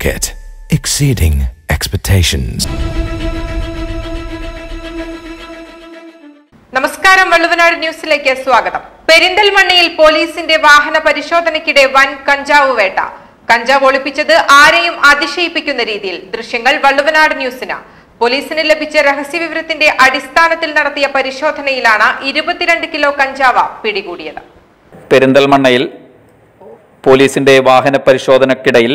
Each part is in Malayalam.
Market, exceeding expectations. നമസ്കാരം വള്ളുവനാട് ന്യൂസിലേക്ക് സ്വാഗതം പെരിന്തൽമണ്ണയിൽ പോലീസിന്റെ വാഹന പരിശോധനയ്ക്കിടെ വൻ കഞ്ചാവ് വേട്ട കഞ്ചാവ് ഒളിപ്പിച്ചത് ആരെയും അതിശയിപ്പിക്കുന്ന രീതിയിൽ ദൃശ്യങ്ങൾ വള്ളുവനാട് ന്യൂസിന് പോലീസിന് ലഭിച്ച രഹസ്യവിവരത്തിന്റെ അടിസ്ഥാനത്തിൽ നടത്തിയ പരിശോധനയിലാണ് ഇരുപത്തിരണ്ട് കിലോ കഞ്ചാവ് പിടികൂടിയത് പെരിന്തൽമണ്ണയിൽ പോലീസിന്റെ വാഹന പരിശോധനക്കിടയിൽ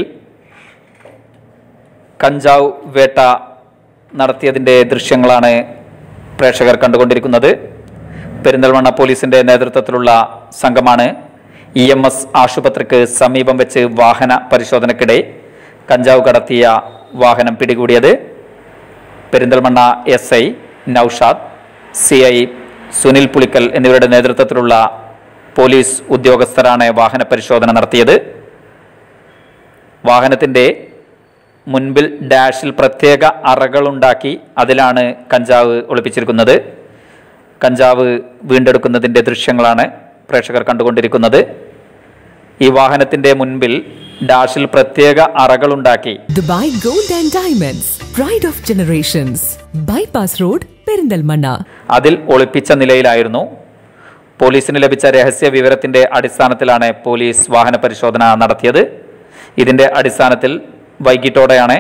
കഞ്ചാവ് വേട്ട നടത്തിയതിൻ്റെ ദൃശ്യങ്ങളാണ് പ്രേക്ഷകർ കണ്ടുകൊണ്ടിരിക്കുന്നത് പെരിന്തൽമണ്ണ പോലീസിന്റെ നേതൃത്വത്തിലുള്ള സംഘമാണ് ഇ എം എസ് ആശുപത്രിക്ക് സമീപം വെച്ച് വാഹന പരിശോധനക്കിടെ കഞ്ചാവ് കടത്തിയ വാഹനം പിടികൂടിയത് Perinthalmanna S I Noushad C I Sunil Pulikkal എന്നിവരുടെ നേതൃത്വത്തിലുള്ള പോലീസ് ഉദ്യോഗസ്ഥരാണ് വാഹന പരിശോധന നടത്തിയത് വാഹനത്തിന്റെ മുൻപിൽ ഡാഷിൽ പ്രത്യേക അറകളുണ്ടാക്കി അതിലാണ് കഞ്ചാവ് ഒളിപ്പിച്ചിരിക്കുന്നത് കഞ്ചാവ് വീണ്ടെടുക്കുന്നതിൻ്റെ ദൃശ്യങ്ങളാണ് പ്രേക്ഷകർ കണ്ടുകൊണ്ടിരിക്കുന്നത് ഈ വാഹനത്തിന്റെ മുൻപിൽ ഡാഷിൽ പ്രത്യേക അറകളുണ്ടാക്കി Dubai Gold and Diamonds, Pride of Generations, Bypass Road, Perindalmanna. അതിൽ ഒളിപ്പിച്ച നിലയിലായിരുന്നു പോലീസിന് ലഭിച്ച രഹസ്യ വിവരത്തിന്റെ അടിസ്ഥാനത്തിലാണ് പോലീസ് വാഹന പരിശോധന നടത്തിയത് ഇതിന്റെ അടിസ്ഥാനത്തിൽ വൈകിട്ടോടെയാണ്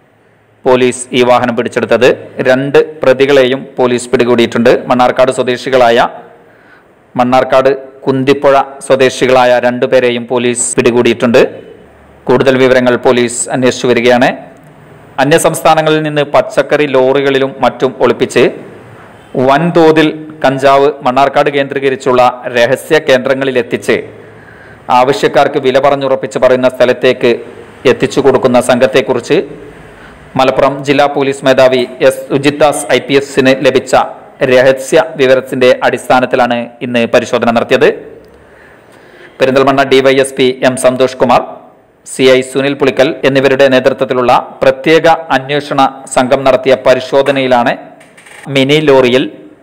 പോലീസ് ഈ വാഹനം പിടിച്ചെടുത്തത് രണ്ട് പ്രതികളെയും പോലീസ് പിടികൂടിയിട്ടുണ്ട് മണ്ണാർക്കാട് സ്വദേശികളായ മണ്ണാർക്കാട് കുന്തിപ്പുഴ സ്വദേശികളായ രണ്ടുപേരെയും പോലീസ് പിടികൂടിയിട്ടുണ്ട് കൂടുതൽ വിവരങ്ങൾ പോലീസ് അന്വേഷിച്ചു വരികയാണ് അന്യസംസ്ഥാനങ്ങളിൽ നിന്ന് പച്ചക്കറി ലോറികളിലും മറ്റും ഒളിപ്പിച്ച് വൻതോതിൽ കഞ്ചാവ് മണ്ണാർക്കാട് കേന്ദ്രീകരിച്ചുള്ള രഹസ്യ കേന്ദ്രങ്ങളിൽ എത്തിച്ച് ആവശ്യക്കാർക്ക് വില പറഞ്ഞുറപ്പിച്ച് പറയുന്ന സ്ഥലത്തേക്ക് എത്തിച്ചു കൊടുക്കുന്ന സംഘത്തെക്കുറിച്ച് മലപ്പുറം ജില്ലാ പോലീസ് മേധാവി S Sujith Das I P എസിന് ലഭിച്ച രഹസ്യ വിവരത്തിന്റെ അടിസ്ഥാനത്തിലാണ് ഇന്ന് പരിശോധന നടത്തിയത് Perinthalmanna DYSP M Santhosh Kumar C I Sunil Pulikkal എന്നിവരുടെ നേതൃത്വത്തിലുള്ള പ്രത്യേക അന്വേഷണ സംഘം നടത്തിയ പരിശോധനയിലാണ് മിനി ലോറിയിൽ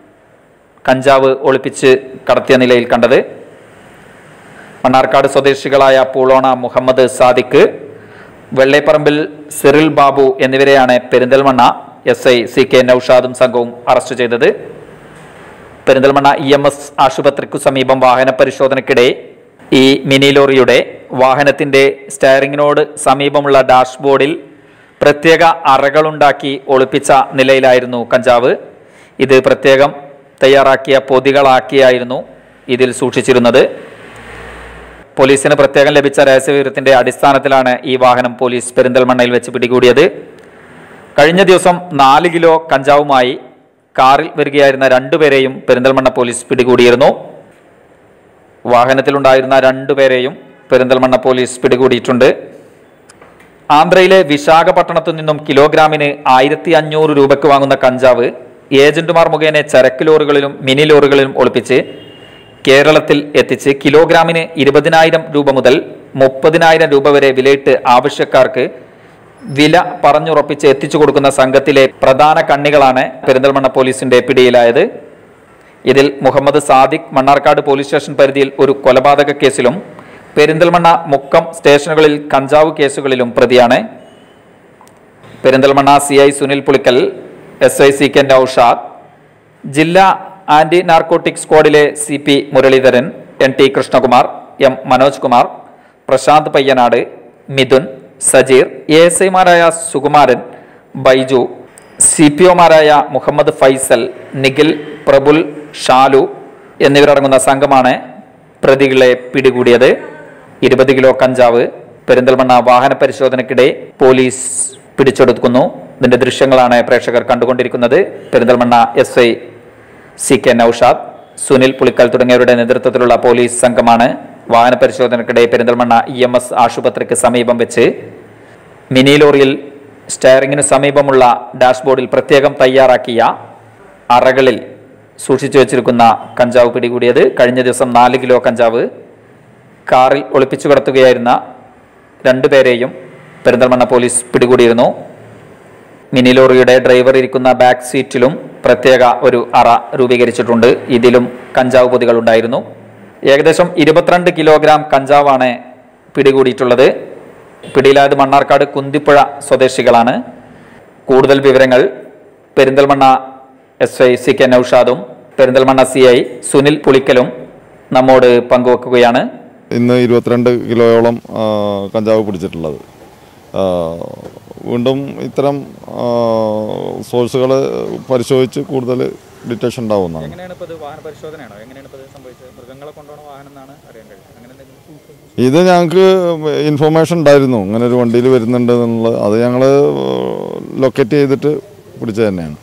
കഞ്ചാവ് ഒളിപ്പിച്ച് കടത്തിയ നിലയിൽ കണ്ടത് മണ്ണാർക്കാട് സ്വദേശികളായ പൂളോണ മുഹമ്മദ് സാദിഖ് വെള്ളേപ്പറമ്പിൽ സിറിൽ ബാബു എന്നിവരെയാണ് Perinthalmanna S I C K നൌഷാദും സംഘവും അറസ്റ്റ് ചെയ്തത് പെരിന്തൽമണ്ണ ഇ എം എസ് ആശുപത്രിക്കു സമീപം വാഹന പരിശോധനയ്ക്കിടെ ഈ മിനി ലോറിയുടെ വാഹനത്തിന്റെ സ്റ്റയറിങ്ങിനോട് സമീപമുള്ള ഡാഷ്ബോർഡിൽ പ്രത്യേക അറകളുണ്ടാക്കി ഒളിപ്പിച്ച നിലയിലായിരുന്നു കഞ്ചാവ് ഇത് പ്രത്യേകം തയ്യാറാക്കിയ പൊതികളാക്കിയായിരുന്നു ഇതിൽ സൂക്ഷിച്ചിരുന്നത് പോലീസിന് പ്രത്യേകം ലഭിച്ച രഹസ്യവിവരത്തിന്റെ അടിസ്ഥാനത്തിലാണ് ഈ വാഹനം പോലീസ് പെരിന്തൽമണ്ണയിൽ വെച്ച് പിടികൂടിയത് കഴിഞ്ഞ ദിവസം നാല് കിലോ കഞ്ചാവുമായി കാറിൽ വരികയായിരുന്ന രണ്ടുപേരെയും പെരിന്തൽമണ്ണ പോലീസ് പിടികൂടിയിരുന്നു വാഹനത്തിലുണ്ടായിരുന്ന രണ്ടുപേരെയും പെരിന്തൽമണ്ണ പോലീസ് പിടികൂടിയിട്ടുണ്ട് ആന്ധ്രയിലെ വിശാഖപട്ടണത്തു നിന്നും കിലോഗ്രാമിന് ആയിരത്തി അഞ്ഞൂറ് രൂപയ്ക്ക് വാങ്ങുന്ന കഞ്ചാവ് ഏജന്റുമാർ മുഖേന ചരക്ക് ലോറികളിലും മിനി ലോറികളിലും ഒളിപ്പിച്ച് കേരളത്തിൽ എത്തിച്ച് കിലോഗ്രാമിന് ഇരുപതിനായിരം രൂപ മുതൽ മുപ്പതിനായിരം രൂപ വരെ വിലയിട്ട് ആവശ്യക്കാർക്ക് വില പറഞ്ഞുറപ്പിച്ച് എത്തിച്ചു കൊടുക്കുന്ന സംഘത്തിലെ പ്രധാന കണ്ണികളാണ് പെരിന്തൽമണ്ണ പോലീസിന്റെ പിടിയിലായത് ഇതിൽ മുഹമ്മദ് സാദിഖ് മണ്ണാർക്കാട് പോലീസ് സ്റ്റേഷൻ പരിധിയിൽ ഒരു കൊലപാതക കേസിലും പെരിന്തൽമണ്ണ മുക്കം സ്റ്റേഷനുകളിൽ കഞ്ചാവ് കേസുകളിലും പ്രതിയാണ് Perinthalmanna C I Sunil Pulikkal S I C K Noushad ജില്ലാ ആന്റി നാർക്കോട്ടിക് സ്ക്വാഡിലെ C P Muraleedharan N T Krishnakumar M Manoj Kumar Prashanth Payyanad Mithun Sajeer A S ഐമാരായ സുകുമാരൻ ബൈജു സി പി ഒമാരായ മുഹമ്മദ് ഫൈസൽ നിഖിൽ പ്രബുൽ ഷാലു എന്നിവരടങ്ങുന്ന സംഘമാണ് പ്രതികളെ പിടികൂടിയത് ഇരുപത് കിലോ കഞ്ചാവ് പെരിന്തൽമണ്ണ വാഹന പരിശോധനയ്ക്കിടെ പോലീസ് പിടിച്ചെടുക്കുന്നു ഇതിന്റെ ദൃശ്യങ്ങളാണ് പ്രേക്ഷകർ കണ്ടുകൊണ്ടിരിക്കുന്നത് Perinthalmanna S I C K Noushad Sunil Pulikkal തുടങ്ങിയവരുടെ നേതൃത്വത്തിലുള്ള പോലീസ് സംഘമാണ് വാഹന പരിശോധനയ്ക്കിടെ പെരിന്തൽമണ്ണ ഇ എം എസ് ആശുപത്രിക്ക് സമീപം വെച്ച് മിനി ലോറിയിൽ സ്റ്റയറിങ്ങിന് സമീപമുള്ള ഡാഷ്ബോർഡിൽ പ്രത്യേകം തയ്യാറാക്കിയ അറകളിൽ സൂക്ഷിച്ചു വെച്ചിരിക്കുന്ന കഞ്ചാവ് പിടികൂടിയത് കഴിഞ്ഞ ദിവസം നാല് കിലോ കഞ്ചാവ് കാറിൽ ഒളിപ്പിച്ചു കടത്തുകയായിരുന്ന രണ്ടുപേരെയും പെരിന്തൽമണ്ണ പോലീസ് പിടികൂടിയിരുന്നു മിനി ലോറിയുടെ ഡ്രൈവർ ഇരിക്കുന്ന ബാക്ക് സീറ്റിലും പ്രത്യേക ഒരു അറ രൂപീകരിച്ചിട്ടുണ്ട് ഇതിലും കഞ്ചാവ് പൊതികൾ ഉണ്ടായിരുന്നു ഏകദേശം ഇരുപത്തിരണ്ട് കിലോഗ്രാം കഞ്ചാവാണ് പിടികൂടിയിട്ടുള്ളത് പിടിയിലായത് മണ്ണാർക്കാട് കുന്തിപ്പുഴ സ്വദേശികളാണ് കൂടുതൽ വിവരങ്ങൾ Perinthalmanna S I C K നൌഷാദും പെരിന്തൽമണ്ണ സി ഐ സുനിൽ പുളിക്കലും നമ്മോട് പങ്കുവെക്കുകയാണ് ഇന്ന് ഇരുപത്തിരണ്ട് കിലോയോളം ആ, കഞ്ചാവ് പിടിച്ചിട്ടുള്ളത് ആ, വീണ്ടും ഇത്തരം സോഴ്സുകൾ പരിശോധിച്ച് കൂടുതൽ ഡിറ്റക്ഷൻ ഉണ്ടാവുന്നതാണ് എങ്ങനെയാണ് ഇപ്പോൾ വാഹന പരിശോധനയാണോ എങ്ങനെയാണ് ഇപ്പോൾ സംഭവിച്ചത് മൃഗങ്ങളെ കൊണ്ടുപോകണ വാഹനം എന്നാണ് അറിയാൻ കഴിയും അങ്ങനെ എന്തെങ്കിലും ഇത് ഞങ്ങൾക്ക് ഇൻഫർമേഷൻ ഉണ്ടായിരുന്നു ഇങ്ങനെ ഒരു വണ്ടിയിൽ വരുന്നുണ്ട് എന്നുള്ളത് അത് ഞങ്ങൾ ലൊക്കേറ്റ് ചെയ്തിട്ട് പിടിച്ചത് തന്നെയാണ്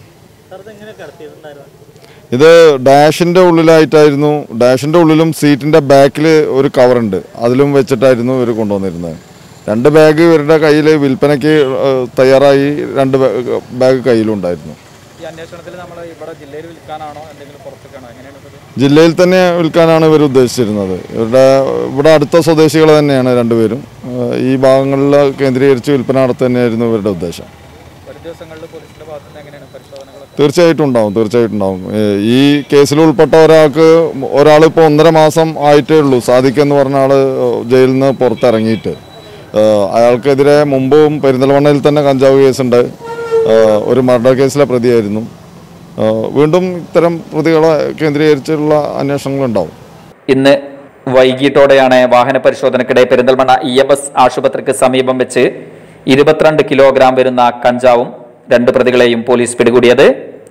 ഇത് ഡാഷിൻ്റെ ഉള്ളിലായിട്ടായിരുന്നു ഡാഷിൻ്റെ ഉള്ളിലും സീറ്റിൻ്റെ ബാക്കിൽ ഒരു കവറുണ്ട് അതിലും വെച്ചിട്ടായിരുന്നു ഇവർ കൊണ്ടുവന്നിരുന്നത് രണ്ട് ബാഗ് ഇവരുടെ കയ്യിൽ വിൽപ്പനയ്ക്ക് ഏഹ്, തയ്യാറായി രണ്ട് ബാഗ് ബാഗ് കയ്യിലുണ്ടായിരുന്നു ഈ അന്വേഷണത്തിൽ നമ്മൾ ഇവിടെ ജില്ലയിൽ വിൽക്കാനാണോ എന്തെങ്കിലും പുറത്തേക്കാണോ എങ്ങനെയാണ് ഇപ്പോൾ ജില്ലയിൽ തന്നെ വിൽക്കാനാണ് ഇവർ ഉദ്ദേശിച്ചിരുന്നത് ഇവരുടെ ഇവിടെ അടുത്ത സ്വദേശികൾ തന്നെയാണ് രണ്ടുപേരും ഏഹ്, ഈ ഭാഗങ്ങളിൽ കേന്ദ്രീകരിച്ച് വിൽപ്പന നടത്തുക തന്നെയായിരുന്നു ഇവരുടെ ഉദ്ദേശം വരും ദിവസങ്ങളിൽ പോലീസിന്റെ ഭാഗത്ത് നിന്ന് എങ്ങനെയാണ് പരിശോധനകൾ തീർച്ചയായിട്ടും ഉണ്ടാവും തീർച്ചയായിട്ടും ഉണ്ടാവും ഏഹ് ഈ കേസിൽ ഉൾപ്പെട്ട ഒരാൾക്ക് ഒരാൾ ഇപ്പോൾ ഒന്നര മാസം ആയിട്ടേ ഉള്ളൂ സാദിഖ് എന്ന് പറഞ്ഞ ആൾ ജയിലിൽ നിന്ന് പുറത്തിറങ്ങിയിട്ട് ഏഹ് അയാൾക്കെതിരെ മുമ്പും പെരിന്തൽമണ്ണയിൽ തന്നെ കഞ്ചാവ് കേസുണ്ട് ഏഹ് ഒരു മർഡർ കേസിലെ പ്രതിയായിരുന്നു ഏഹ് വീണ്ടും ഇത്തരം പ്രതികളെ കേന്ദ്രീകരിച്ചുള്ള അന്വേഷണങ്ങളുണ്ടാവും ഇന്ന് വൈകിട്ടോടെയാണ് വാഹന പരിശോധനയ്ക്കിടെ പെരിന്തൽമണ്ണ ഇ എം എസ് ആശുപത്രിക്ക് സമീപം വെച്ച് ഇരുപത്തിരണ്ട് കിലോഗ്രാം വരുന്ന കഞ്ചാവും രണ്ട് പ്രതികളെയും പോലീസ് പിടികൂടിയത്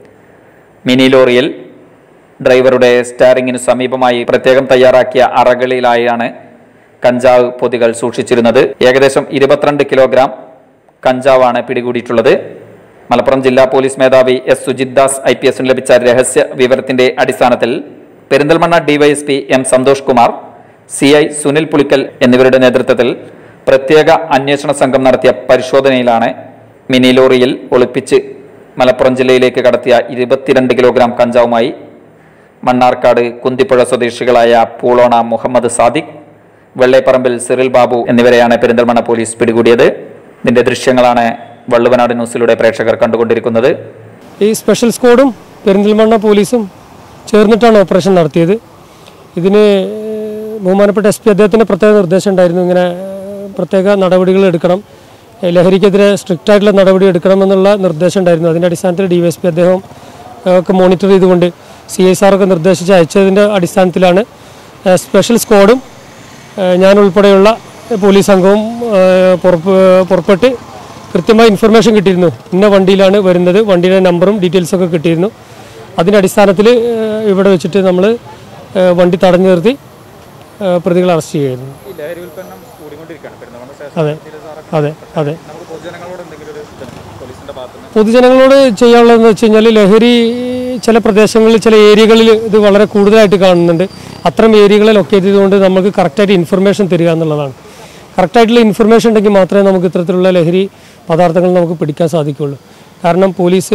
മിനി ലോറിയിൽ ഡ്രൈവറുടെ സ്റ്റാറിങ്ങിന് സമീപമായി പ്രത്യേകം തയ്യാറാക്കിയ അറകളിലായാണ് കഞ്ചാവ് പൊതികൾ സൂക്ഷിച്ചിരുന്നത് ഏകദേശം ഇരുപത്തിരണ്ട് കിലോഗ്രാം കഞ്ചാവാണ് പിടികൂടിയിട്ടുള്ളത് മലപ്പുറം ജില്ലാ പോലീസ് മേധാവി S Sujith Das I P എസിന് ലഭിച്ച രഹസ്യ വിവരത്തിന്റെ അടിസ്ഥാനത്തിൽ Perinthalmanna DYSP M Santhosh Kumar C I Sunil Pulikkal എന്നിവരുടെ നേതൃത്വത്തിൽ പ്രത്യേക അന്വേഷണ സംഘം നടത്തിയ പരിശോധനയിലാണ് മിനി ലോറിയിൽ ഒളിപ്പിച്ച് മലപ്പുറം ജില്ലയിലേക്ക് കടത്തിയ ഇരുപത്തിരണ്ട് കിലോഗ്രാം കഞ്ചാവുമായി മണ്ണാർക്കാട് കുന്തിപ്പുഴ സ്വദേശികളായ പൂളോണ മുഹമ്മദ് സാദിഖ് വെള്ളേപ്പറമ്പിൽ സിറിൽ ബാബു എന്നിവരെയാണ് പെരിന്തൽമണ്ണ പോലീസ് പിടികൂടിയത് ഇതിന്റെ ദൃശ്യങ്ങളാണ് വള്ളുവനാട് ന്യൂസിലൂടെ പ്രേക്ഷകർ കണ്ടുകൊണ്ടിരിക്കുന്നത് ഈ സ്പെഷ്യൽ സ്ക്വാഡും പെരിന്തൽമണ്ണ പോലീസും ചേർന്നിട്ടാണ് ഓപ്പറേഷൻ നടത്തിയത് ഇതിന് ഏഹ്, ബഹുമാനപ്പെട്ട എസ് പി അദ്ദേഹത്തിന് പ്രത്യേക നിർദ്ദേശം ഉണ്ടായിരുന്നു ഇങ്ങനെ ഏഹ്, പ്രത്യേക നടപടികൾ എടുക്കണം ഏഹ്, ലഹരിക്കെതിരെ സ്ട്രിക്റ്റ് ആയിട്ടുള്ള നടപടി എടുക്കണമെന്നുള്ള നിർദ്ദേശം ഉണ്ടായിരുന്നു അതിൻ്റെ അടിസ്ഥാനത്തിൽ ഡി വൈ എസ് പി അദ്ദേഹം ഏഹ്, ഒക്കെ മോണിറ്റർ ചെയ്തുകൊണ്ട് സി ഐ സാറൊക്കെ നിർദ്ദേശിച്ച് അയച്ചതിൻ്റെ അടിസ്ഥാനത്തിലാണ് ഏഹ്, സ്പെഷ്യൽ സ്ക്വാഡും ഏഹ്, ഞാൻ ഉൾപ്പെടെയുള്ള പോലീസ് സംഘവും ഏഹ്, പുറപ്പ് പുറപ്പെട്ട് കൃത്യമായ ഇൻഫർമേഷൻ കിട്ടിയിരുന്നു ഇന്ന വണ്ടിയിലാണ് വരുന്നത് വണ്ടിയുടെ നമ്പറും ഡീറ്റെയിൽസും ഒക്കെ കിട്ടിയിരുന്നു അതിൻ്റെ അടിസ്ഥാനത്തിൽ ഇവിടെ വെച്ചിട്ട് നമ്മൾ വണ്ടി തടഞ്ഞു നിർത്തി ഏഹ്, പ്രതികളെ അറസ്റ്റ് ചെയ്യുമായിരുന്നു ഈ ലഹരി ഉൽപ്പന്നം കൂടിക്കൊണ്ടിരിക്കുകയാണ് പെരുന്തൽമണ്ണ അതെ അതെ അതെ നമുക്ക് പൊതുജനങ്ങളോട് എന്തെങ്കിലും ഒരു പോലീസിന്റെ ഭാഗത്തുനിന്ന് പൊതുജനങ്ങളോട് ചെയ്യാനുള്ളതെന്ന് വെച്ച് കഴിഞ്ഞാൽ ലഹരി ചില പ്രദേശങ്ങളിൽ ചില ഏരിയകളിൽ ഇത് വളരെ കൂടുതലായിട്ട് കാണുന്നുണ്ട് അത്തരം ഏരിയകളെ ലൊക്കേറ്റ് ചെയ്തുകൊണ്ട് നമുക്ക് കറക്റ്റായിട്ട് ഇൻഫർമേഷൻ തരിക എന്നുള്ളതാണ് കറക്റ്റായിട്ടുള്ള ഇൻഫർമേഷൻ ഉണ്ടെങ്കിൽ മാത്രമേ നമുക്ക് ഇത്തരത്തിലുള്ള ലഹരി പദാർത്ഥങ്ങൾ നമുക്ക് പിടിക്കാൻ സാധിക്കുകയുള്ളൂ കാരണം പോലീസ്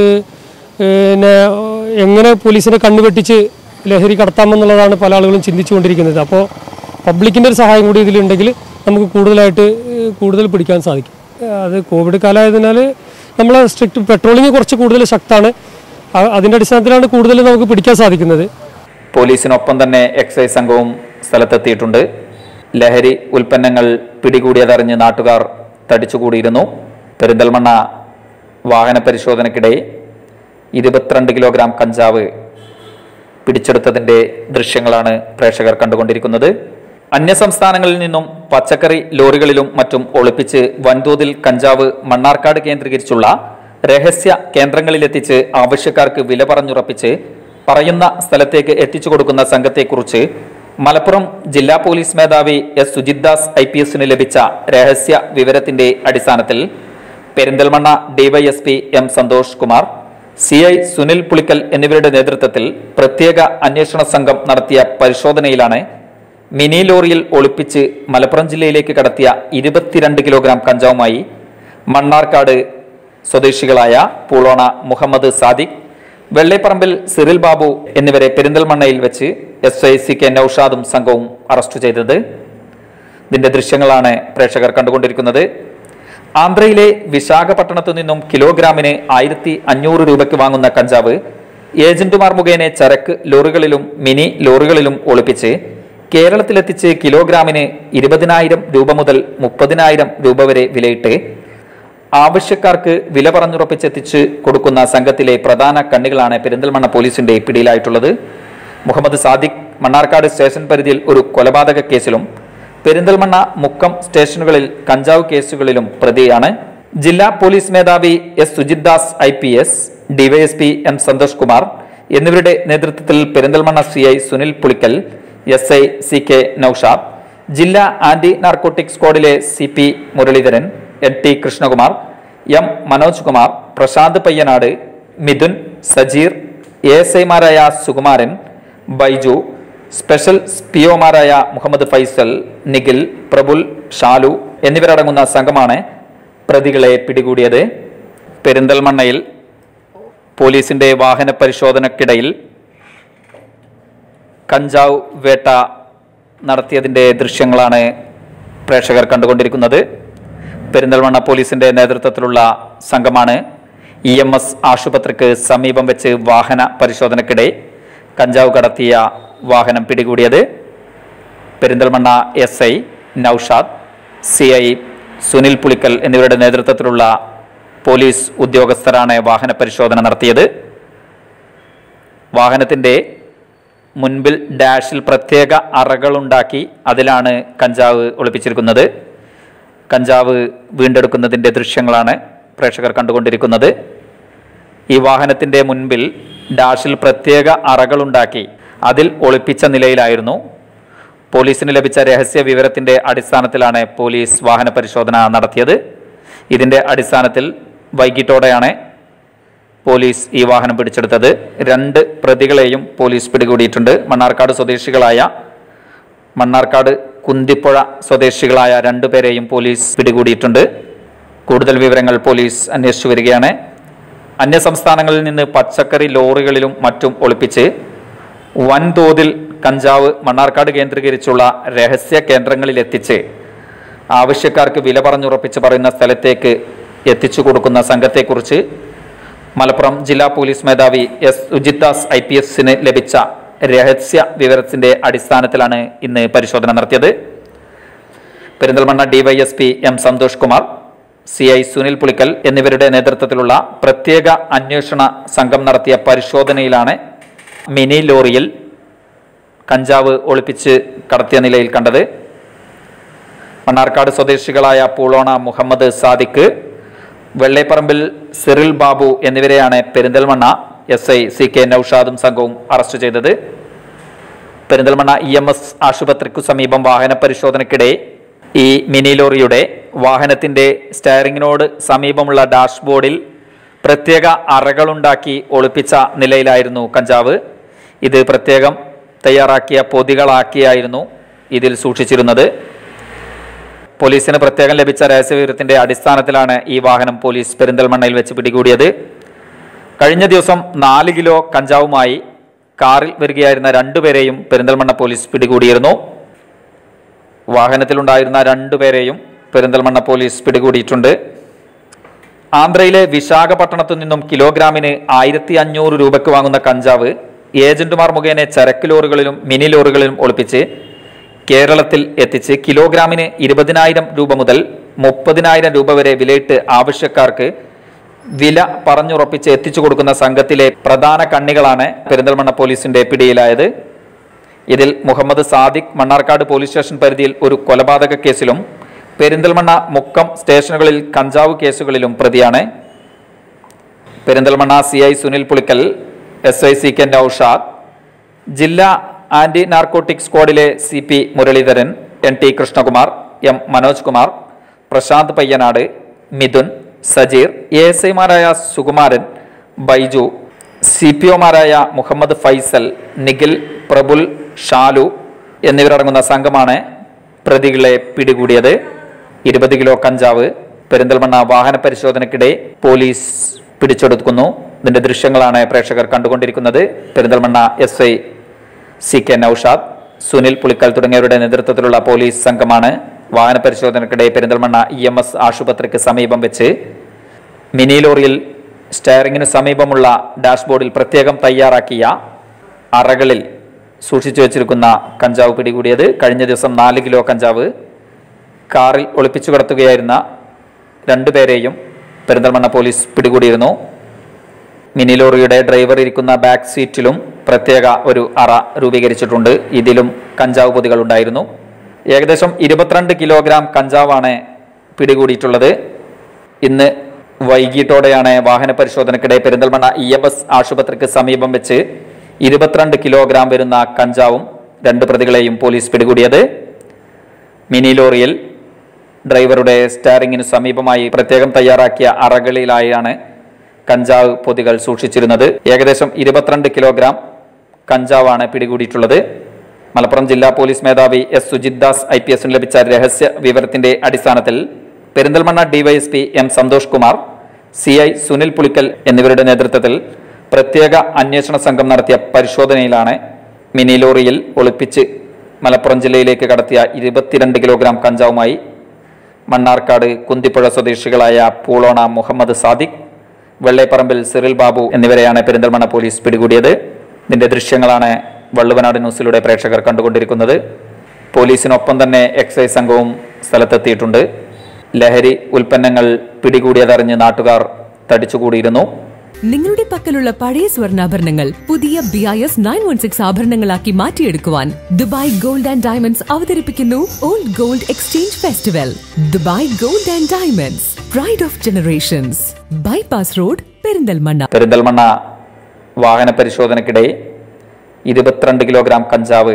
പിന്നെ എങ്ങനെ പോലീസിനെ കണ്ണുവെട്ടിച്ച് ലഹരി കടത്താമെന്നുള്ളതാണ് പല ആളുകളും ചിന്തിച്ചുകൊണ്ടിരിക്കുന്നത് അപ്പോൾ പബ്ലിക്കിൻ്റെ ഒരു സഹായം കൂടി ഇതിലുണ്ടെങ്കിൽ നമുക്ക് കൂടുതലായിട്ട് ഏഹ്, കൂടുതൽ പിടിക്കാൻ സാധിക്കും ഏഹ്, അത് കോവിഡ് കാലമായതിനാൽ നമ്മൾ സ്ട്രിക്റ്റ് പെട്രോളിങ് കുറച്ച് കൂടുതൽ ശക്തമാണ് അ- അതിൻ്റെ അടിസ്ഥാനത്തിലാണ് കൂടുതൽ നമുക്ക് പിടിക്കാൻ സാധിക്കുന്നത് പോലീസിനൊപ്പം തന്നെ എക്സൈസ് സംഘവും സ്ഥലത്തെത്തിയിട്ടുണ്ട് ലഹരി ഉൽപ്പന്നങ്ങൾ പിടികൂടിയതറിഞ്ഞ് നാട്ടുകാർ തടിച്ചുകൂടിയിരുന്നു പെരിന്തൽമണ്ണ വാഹന പരിശോധനയ്ക്കിടെ ഇരുപത്തിരണ്ട് കിലോഗ്രാം കഞ്ചാവ് പിടിച്ചെടുത്തതിന്റെ ദൃശ്യങ്ങളാണ് പ്രേക്ഷകർ കണ്ടുകൊണ്ടിരിക്കുന്നത് അന്യസംസ്ഥാനങ്ങളിൽ നിന്നും പച്ചക്കറി ലോറികളിലും മറ്റും ഒളിപ്പിച്ച് വൻതോതിൽ കഞ്ചാവ് മണ്ണാർക്കാട് കേന്ദ്രീകരിച്ചുള്ള രഹസ്യ കേന്ദ്രങ്ങളിലെത്തിച്ച് ആവശ്യക്കാർക്ക് വില പറഞ്ഞുറപ്പിച്ച് പറയുന്ന സ്ഥലത്തേക്ക് എത്തിച്ചു കൊടുക്കുന്ന സംഘത്തെക്കുറിച്ച് മലപ്പുറം ജില്ലാ പോലീസ് മേധാവി S Sujith Das I P എസിന് ലഭിച്ച രഹസ്യ വിവരത്തിന്റെ അടിസ്ഥാനത്തിൽ Perinthalmanna DYSP M Santhosh Kumar C I Sunil Pulikkal എന്നിവരുടെ നേതൃത്വത്തിൽ പ്രത്യേക അന്വേഷണ സംഘം നടത്തിയ പരിശോധനയിലാണ് മിനി ലോറിയിൽ ഒളിപ്പിച്ച് മലപ്പുറം ജില്ലയിലേക്ക് കടത്തിയ ഇരുപത്തിരണ്ട് കിലോഗ്രാം കഞ്ചാവുമായി മണ്ണാർക്കാട് സ്വദേശികളായ പൂളോണ മുഹമ്മദ് സാദിഖ് വെള്ളേപ്പറമ്പിൽ സിറിൽ ബാബു എന്നിവരെ പെരിന്തൽമണ്ണയിൽ വെച്ച് എസ് ഐ സി കെ നൌഷാദും സംഘവും അറസ്റ്റ് ചെയ്തത് ഇതിന്റെ ദൃശ്യങ്ങളാണ് പ്രേക്ഷകർ കണ്ടുകൊണ്ടിരിക്കുന്നത് ആന്ധ്രയിലെ വിശാഖപട്ടണത്തു നിന്നും കിലോഗ്രാമിന് ആയിരത്തി അഞ്ഞൂറ് രൂപയ്ക്ക് വാങ്ങുന്ന കഞ്ചാവ് ഏജന്റുമാർ മുഖേന ചരക്ക് ലോറികളിലും മിനി ലോറികളിലും ഒളിപ്പിച്ച് കേരളത്തിലെത്തിച്ച് കിലോഗ്രാമിന് ഇരുപതിനായിരം രൂപ മുതൽ മുപ്പതിനായിരം രൂപ വരെ വിലയിട്ട് ആവശ്യക്കാർക്ക് വില പറഞ്ഞുറപ്പിച്ചെത്തിച്ച് കൊടുക്കുന്ന സംഘത്തിലെ പ്രധാന കണ്ണികളാണ് പെരിന്തൽമണ്ണ പോലീസിന്റെ പിടിയിലായിട്ടുള്ളത് മുഹമ്മദ് സാദിഖ് മണ്ണാർക്കാട് സ്റ്റേഷൻ പരിധിയിൽ ഒരു കൊലപാതക കേസിലും പെരിന്തൽമണ്ണ മുക്കം സ്റ്റേഷനുകളിൽ കഞ്ചാവ് കേസുകളിലും പ്രതിയാണ് ജില്ലാ പോലീസ് മേധാവി S Sujith Das I P S DYSP M Santhosh Kumar എന്നിവരുടെ നേതൃത്വത്തിൽ Perinthalmanna C I Sunil Pulikkal S I C K Noushad ജില്ലാ ആന്റി നാർക്കോട്ടിക് സ്ക്വാഡിലെ C P Muraleedharan N T Krishnakumar M Manoj Kumar Prashanth Payyanad Mithun Sajeer A S ഐമാരായ സുകുമാരൻ ബൈജു സ്പെഷ്യൽ സ്പിഒമാരായ മുഹമ്മദ് ഫൈസൽ നിഖിൽ പ്രബുൽ ഷാലു എന്നിവരടങ്ങുന്ന സംഘമാണ് പ്രതികളെ പിടികൂടിയത് പെരിന്തൽമണ്ണയിൽ പോലീസിന്റെ വാഹന പരിശോധനക്കിടയിൽ കഞ്ചാവ് വേട്ട നടത്തിയതിൻ്റെ ദൃശ്യങ്ങളാണ് പ്രേക്ഷകർ കണ്ടുകൊണ്ടിരിക്കുന്നത് പെരിന്തൽമണ്ണ പോലീസിന്റെ നേതൃത്വത്തിലുള്ള സംഘമാണ് ഇ എം എസ് ആശുപത്രിക്ക് സമീപം വെച്ച് വാഹന പരിശോധനക്കിടെ കഞ്ചാവ് കടത്തിയ വാഹനം പിടികൂടിയത് Perinthalmanna S I Noushad C I Sunil Pulikkal എന്നിവരുടെ നേതൃത്വത്തിലുള്ള പോലീസ് ഉദ്യോഗസ്ഥരാണ് വാഹന പരിശോധന നടത്തിയത് വാഹനത്തിന്റെ മുൻപിൽ ഡാഷിൽ പ്രത്യേക അറകളുണ്ടാക്കി അതിലാണ് കഞ്ചാവ് ഒളിപ്പിച്ചിരിക്കുന്നത് കഞ്ചാവ് വീണ്ടെടുക്കുന്നതിൻ്റെ ദൃശ്യങ്ങളാണ് പ്രേക്ഷകർ കണ്ടുകൊണ്ടിരിക്കുന്നത് ഈ വാഹനത്തിന്റെ മുൻപിൽ ഡാഷിൽ പ്രത്യേക അറകളുണ്ടാക്കി അതിൽ ഒളിപ്പിച്ച നിലയിലായിരുന്നു പോലീസിന് ലഭിച്ച രഹസ്യ വിവരത്തിന്റെ അടിസ്ഥാനത്തിലാണ് പോലീസ് വാഹന പരിശോധന നടത്തിയത് ഇതിന്റെ അടിസ്ഥാനത്തിൽ വൈകിട്ടോടെയാണ് പോലീസ് ഈ വാഹനം പിടിച്ചെടുത്തത് രണ്ട് പ്രതികളെയും പോലീസ് പിടികൂടിയിട്ടുണ്ട് മണ്ണാർക്കാട് സ്വദേശികളായ മണ്ണാർക്കാട് കുന്തിപ്പുഴ സ്വദേശികളായ രണ്ടുപേരെയും പോലീസ് പിടികൂടിയിട്ടുണ്ട് കൂടുതൽ വിവരങ്ങൾ പോലീസ് അന്വേഷിച്ചു വരികയാണ് അന്യസംസ്ഥാനങ്ങളിൽ നിന്ന് പച്ചക്കറി ലോറികളിലും മറ്റും ഒളിപ്പിച്ച് വൻതോതിൽ കഞ്ചാവ് മണ്ണാർക്കാട് കേന്ദ്രീകരിച്ചുള്ള രഹസ്യ കേന്ദ്രങ്ങളിൽ എത്തിച്ച് ആവശ്യക്കാർക്ക് വില പറഞ്ഞുറപ്പിച്ച് പറയുന്ന സ്ഥലത്തേക്ക് എത്തിച്ചു കൊടുക്കുന്ന സംഘത്തെക്കുറിച്ച് മലപ്പുറം ജില്ലാ പോലീസ് മേധാവി S Sujith Das I P എസിന് ലഭിച്ച രഹസ്യ വിവരത്തിന്റെ അടിസ്ഥാനത്തിലാണ് ഇന്ന് പരിശോധന നടത്തിയത് Perinthalmanna DYSP M Santhosh Kumar C I Sunil Pulikkal എന്നിവരുടെ നേതൃത്വത്തിലുള്ള പ്രത്യേക അന്വേഷണ സംഘം നടത്തിയ പരിശോധനയിലാണ് മിനി ലോറിയിൽ കഞ്ചാവ് ഒളിപ്പിച്ച് കടത്തിയ നിലയിൽ കണ്ടത് മണ്ണാർക്കാട് സ്വദേശികളായ പൂളോണ മുഹമ്മദ് സാദിഖ് വെള്ളേപ്പറമ്പിൽ സിറിൽ ബാബു എന്നിവരെയാണ് Perinthalmanna S I C K നൌഷാദും സംഘവും അറസ്റ്റ് ചെയ്തത് പെരിന്തൽമണ്ണ ഇ എം എസ് ആശുപത്രിക്കു സമീപം വാഹന പരിശോധനയ്ക്കിടെ ഈ മിനി ലോറിയുടെ വാഹനത്തിന്റെ സ്റ്റയറിങ്ങിനോട് സമീപമുള്ള ഡാഷ്ബോർഡിൽ പ്രത്യേക അറകളുണ്ടാക്കി ഒളിപ്പിച്ച നിലയിലായിരുന്നു കഞ്ചാവ് ഇത് പ്രത്യേകം തയ്യാറാക്കിയ പൊതികളാക്കിയായിരുന്നു ഇതിൽ സൂക്ഷിച്ചിരുന്നത് പോലീസിന് പ്രത്യേകം ലഭിച്ച രഹസ്യവിവരത്തിന്റെ അടിസ്ഥാനത്തിലാണ് ഈ വാഹനം പോലീസ് പെരിന്തൽമണ്ണയിൽ വെച്ച് പിടികൂടിയത് കഴിഞ്ഞ ദിവസം നാല് കിലോ കഞ്ചാവുമായി കാറിൽ വരികയായിരുന്ന രണ്ടുപേരെയും പെരിന്തൽമണ്ണ പോലീസ് പിടികൂടിയിരുന്നു വാഹനത്തിലുണ്ടായിരുന്ന രണ്ടുപേരെയും പെരിന്തൽമണ്ണ പോലീസ് പിടികൂടിയിട്ടുണ്ട് ആന്ധ്രയിലെ വിശാഖപട്ടണത്തു നിന്നും കിലോഗ്രാമിന് ആയിരത്തി അഞ്ഞൂറ് രൂപയ്ക്ക് വാങ്ങുന്ന കഞ്ചാവ് ഏജന്റുമാർ മുഖേന ചരക്ക് ലോറികളിലും മിനി ലോറികളിലും ഒളിപ്പിച്ച് കേരളത്തിൽ എത്തിച്ച് കിലോഗ്രാമിന് ഇരുപതിനായിരം രൂപ മുതൽ മുപ്പതിനായിരം രൂപ വരെ വിലയിട്ട് ആവശ്യക്കാർക്ക് വില പറഞ്ഞുറപ്പിച്ച് എത്തിച്ചു കൊടുക്കുന്ന സംഘത്തിലെ പ്രധാന കണ്ണികളാണ് പെരിന്തൽമണ്ണ പോലീസിന്റെ പിടിയിലായത് ഇതിൽ മുഹമ്മദ് സാദിഖ് മണ്ണാർക്കാട് പോലീസ് സ്റ്റേഷൻ പരിധിയിൽ ഒരു കൊലപാതക കേസിലും പെരിന്തൽമണ്ണ മുക്കം സ്റ്റേഷനുകളിൽ കഞ്ചാവ് കേസുകളിലും പ്രതിയാണ് Perinthalmanna C I Sunil Pulikkal S I C K Noushad ജില്ലാ ആന്റി നാർക്കോട്ടിക് സ്ക്വാഡിലെ C P Muraleedharan N T Krishnakumar M Manoj Kumar Prashanth Payyanad Mithun Sajeer A S ഐമാരായ സുകുമാരൻ ബൈജു സി പി ഒമാരായ മുഹമ്മദ് ഫൈസൽ നിഖിൽ പ്രബുൽ ഷാലു എന്നിവരടങ്ങുന്ന സംഘമാണ് പ്രതികളെ പിടികൂടിയത് ഇരുപത് കിലോ കഞ്ചാവ് പെരിന്തൽമണ്ണ വാഹന പരിശോധനയ്ക്കിടെ പോലീസ് പിടിച്ചെടുക്കുന്നു ഇതിന്റെ ദൃശ്യങ്ങളാണ് പ്രേക്ഷകർ കണ്ടുകൊണ്ടിരിക്കുന്നത് Perinthalmanna S I C K Noushad Sunil Pulikkal തുടങ്ങിയവരുടെ നേതൃത്വത്തിലുള്ള പോലീസ് സംഘമാണ് വാഹന പരിശോധനയ്ക്കിടെ പെരിന്തൽമണ്ണ ഇ എം എസ് ആശുപത്രിക്ക് സമീപം വെച്ച് മിനി ലോറിയിൽ സ്റ്റയറിങ്ങിന് സമീപമുള്ള ഡാഷ്ബോർഡിൽ പ്രത്യേകം തയ്യാറാക്കിയ അറകളിൽ സൂക്ഷിച്ചു വെച്ചിരിക്കുന്ന കഞ്ചാവ് പിടികൂടിയത് കഴിഞ്ഞ ദിവസം നാല് കിലോ കഞ്ചാവ് കാറിൽ ഒളിപ്പിച്ചു കടത്തുകയായിരുന്ന രണ്ടുപേരെയും പെരിന്തൽമണ്ണ പോലീസ് പിടികൂടിയിരുന്നു മിനി ലോറിയുടെ ഡ്രൈവർ ഇരിക്കുന്ന ബാക്ക് സീറ്റിലും പ്രത്യേക ഒരു അറ രൂപീകരിച്ചിട്ടുണ്ട് ഇതിലും കഞ്ചാവ് പൊതികൾ ഉണ്ടായിരുന്നു ഏകദേശം ഇരുപത്തിരണ്ട് കിലോഗ്രാം കഞ്ചാവാണ് പിടികൂടിയിട്ടുള്ളത് ഇന്ന് വൈകിട്ടോടെയാണ് വാഹന പരിശോധനയ്ക്കിടെ പെരിന്തൽമണ്ണ ഇ എം എസ് ആശുപത്രിക്ക് സമീപം വെച്ച് ഇരുപത്തിരണ്ട് കിലോഗ്രാം വരുന്ന കഞ്ചാവും രണ്ട് പ്രതികളെയും പോലീസ് പിടികൂടിയത് മിനി ലോറിയിൽ ഡ്രൈവറുടെ സ്റ്റാറിങ്ങിന് സമീപമായി പ്രത്യേകം തയ്യാറാക്കിയ അറകളിലായാണ് കഞ്ചാവ് പൊതികൾ സൂക്ഷിച്ചിരുന്നത് ഏകദേശം ഇരുപത്തിരണ്ട് കിലോഗ്രാം കഞ്ചാവാണ് പിടികൂടിയിട്ടുള്ളത് മലപ്പുറം ജില്ലാ പോലീസ് മേധാവി S Sujith Das I P എസിന് ലഭിച്ച രഹസ്യ വിവരത്തിന്റെ അടിസ്ഥാനത്തിൽ Perinthalmanna DYSP M Santhosh Kumar C I Sunil Pulikkal എന്നിവരുടെ നേതൃത്വത്തിൽ പ്രത്യേക അന്വേഷണ സംഘം നടത്തിയ പരിശോധനയിലാണ് മിനി ലോറിയിൽ ഒളിപ്പിച്ച് മലപ്പുറം ജില്ലയിലേക്ക് കടത്തിയ ഇരുപത്തിരണ്ട് കിലോഗ്രാം കഞ്ചാവുമായി മണ്ണാർക്കാട് കുന്തിപ്പുഴ സ്വദേശികളായ പൂളോണ മുഹമ്മദ് സാദിഖ് വെള്ളേപ്പറമ്പിൽ സിറിൽ ബാബു എന്നിവരെയാണ് പെരിന്തൽമണ്ണ പോലീസ് പിടികൂടിയത് ഇതിന്റെ ദൃശ്യങ്ങളാണ് വള്ളുവനാട് ന്യൂസിലൂടെ പ്രേക്ഷകർ കണ്ടുകൊണ്ടിരിക്കുന്നത് പോലീസിനൊപ്പം തന്നെ എക്സൈസ് സംഘവും സ്ഥലത്തെത്തിയിട്ടുണ്ട് ലഹരി ഉൽപ്പന്നങ്ങൾ പിടികൂടിയതറിഞ്ഞ് നാട്ടുകാർ തടിച്ചുകൂടിയിരുന്നു നിങ്ങളുടെ പക്കലുള്ള പഴയ സ്വർണ്ണാഭരണങ്ങൾ പുതിയ B I S nine one six ആഭരണങ്ങളാക്കി മാറ്റിയെടുക്കുവാൻ ദുബായ് ഗോൾഡ് ആൻഡ് ഡയമണ്ട്സ് അവതരിപ്പിക്കുന്നു old gold exchange festival Dubai gold and diamonds pride of generations bypass road Perinthalmanna Perinthalmanna വാഹന പരിശോധനയ്ക്കിടെ ഇരുപത്തിരണ്ട് കിലോഗ്രാം കഞ്ചാവ്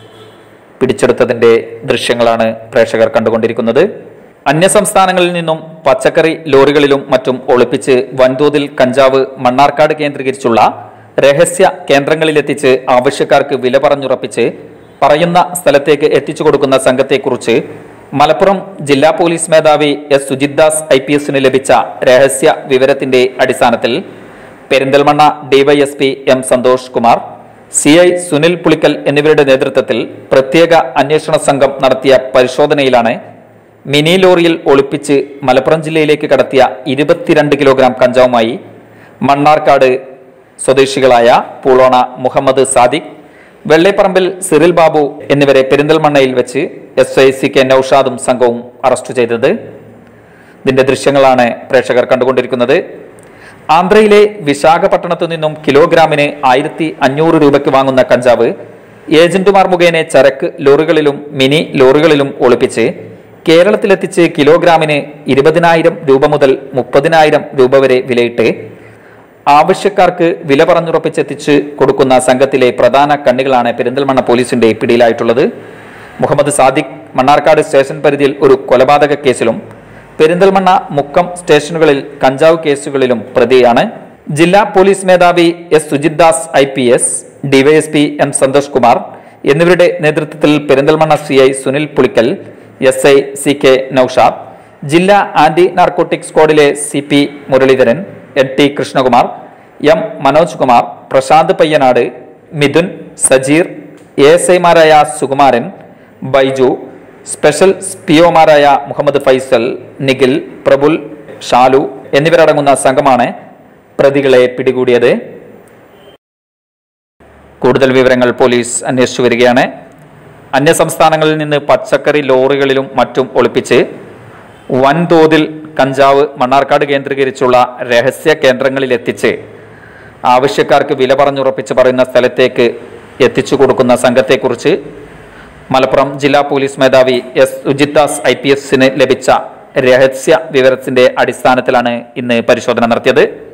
പിടിച്ചെടുത്തതിന്റെ ദൃശ്യങ്ങളാണ് പ്രേക്ഷകർ കണ്ടുകൊണ്ടിരിക്കുന്നത് അന്യസംസ്ഥാനങ്ങളിൽ നിന്നും പച്ചക്കറി ലോറികളിലും മറ്റും ഒളിപ്പിച്ച് വൻതോതിൽ കഞ്ചാവ് മണ്ണാർക്കാട് കേന്ദ്രീകരിച്ചുള്ള രഹസ്യ കേന്ദ്രങ്ങളിലെത്തിച്ച് ആവശ്യക്കാർക്ക് വില പറഞ്ഞുറപ്പിച്ച് പറയുന്ന സ്ഥലത്തേക്ക് എത്തിച്ചു കൊടുക്കുന്ന സംഘത്തെക്കുറിച്ച് മലപ്പുറം ജില്ലാ പോലീസ് മേധാവി S Sujith Das I P എസിന് ലഭിച്ച രഹസ്യ വിവരത്തിന്റെ അടിസ്ഥാനത്തിൽ Perinthalmanna DYSP M Santhosh Kumar C I Sunil Pulikkal എന്നിവരുടെ നേതൃത്വത്തിൽ പ്രത്യേക അന്വേഷണ സംഘം നടത്തിയ പരിശോധനയിലാണ് മിനി ലോറിയിൽ ഒളിപ്പിച്ച് മലപ്പുറം ജില്ലയിലേക്ക് കടത്തിയ ഇരുപത്തിരണ്ട് കിലോഗ്രാം കഞ്ചാവുമായി മണ്ണാർക്കാട് സ്വദേശികളായ പൂളോണ മുഹമ്മദ് സാദിഖ് വെള്ളേപ്പറമ്പിൽ സിറിൽ ബാബു എന്നിവരെ പെരിന്തൽമണ്ണയിൽ വെച്ച് എസ് ഐ സി കെ നൌഷാദും സംഘവും അറസ്റ്റ് ചെയ്തത് ഇതിന്റെ ദൃശ്യങ്ങളാണ് പ്രേക്ഷകർ കണ്ടുകൊണ്ടിരിക്കുന്നത് ആന്ധ്രയിലെ വിശാഖപട്ടണത്തു നിന്നും കിലോഗ്രാമിന് ആയിരത്തി അഞ്ഞൂറ് രൂപയ്ക്ക് വാങ്ങുന്ന കഞ്ചാവ് ഏജന്റുമാർ മുഖേന ചരക്ക് ലോറികളിലും മിനി ലോറികളിലും ഒളിപ്പിച്ച് കേരളത്തിലെത്തിച്ച് കിലോഗ്രാമിന് ഇരുപതിനായിരം രൂപ മുതൽ മുപ്പതിനായിരം രൂപ വരെ വിലയിട്ട് ആവശ്യക്കാർക്ക് വില പറഞ്ഞുറപ്പിച്ചെത്തിച്ച് കൊടുക്കുന്ന സംഘത്തിലെ പ്രധാന കണ്ണികളാണ് പെരിന്തൽമണ്ണ പോലീസിന്റെ പിടിയിലായിട്ടുള്ളത് മുഹമ്മദ് സാദിഖ് മണ്ണാർക്കാട് സ്റ്റേഷൻ പരിധിയിൽ ഒരു കൊലപാതക കേസിലും പെരിന്തൽമണ്ണ മുക്കം സ്റ്റേഷനുകളിൽ കഞ്ചാവ് കേസുകളിലും പ്രതിയാണ് ജില്ലാ പോലീസ് മേധാവി S Sujith Das I P S DYSP M Santhosh Kumar എന്നിവരുടെ നേതൃത്വത്തിൽ Perinthalmanna C I Sunil Pulikkal S I C K Noushad ജില്ലാ ആന്റി നാർക്കോട്ടിക് സ്ക്വാഡിലെ C P Muraleedharan N T Krishnakumar M Manoj Kumar Prashanth Payyanad Mithun Sajeer A S ഐമാരായ സുകുമാരൻ ബൈജു സ്പെഷ്യൽ സ്പിഒമാരായ മുഹമ്മദ് ഫൈസൽ നിഖിൽ പ്രബുൽ ഷാലു എന്നിവരടങ്ങുന്ന സംഘമാണ് പ്രതികളെ പിടികൂടിയത് കൂടുതൽ വിവരങ്ങൾ പോലീസ് അന്വേഷിച്ചു വരികയാണ് അന്യസംസ്ഥാനങ്ങളിൽ നിന്ന് പച്ചക്കറി ലോറികളിലും മറ്റും ഒളിപ്പിച്ച് വൻതോതിൽ കഞ്ചാവ് മണ്ണാർക്കാട് കേന്ദ്രീകരിച്ചുള്ള രഹസ്യ കേന്ദ്രങ്ങളിൽ എത്തിച്ച് ആവശ്യക്കാർക്ക് വില പറഞ്ഞുറപ്പിച്ച് പറയുന്ന സ്ഥലത്തേക്ക് എത്തിച്ചു കൊടുക്കുന്ന സംഘത്തെക്കുറിച്ച് മലപ്പുറം ജില്ലാ പോലീസ് മേധാവി S Sujith Das I P എസിന് ലഭിച്ച രഹസ്യ വിവരത്തിന്റെ അടിസ്ഥാനത്തിലാണ് ഇന്ന് പരിശോധന നടത്തിയത്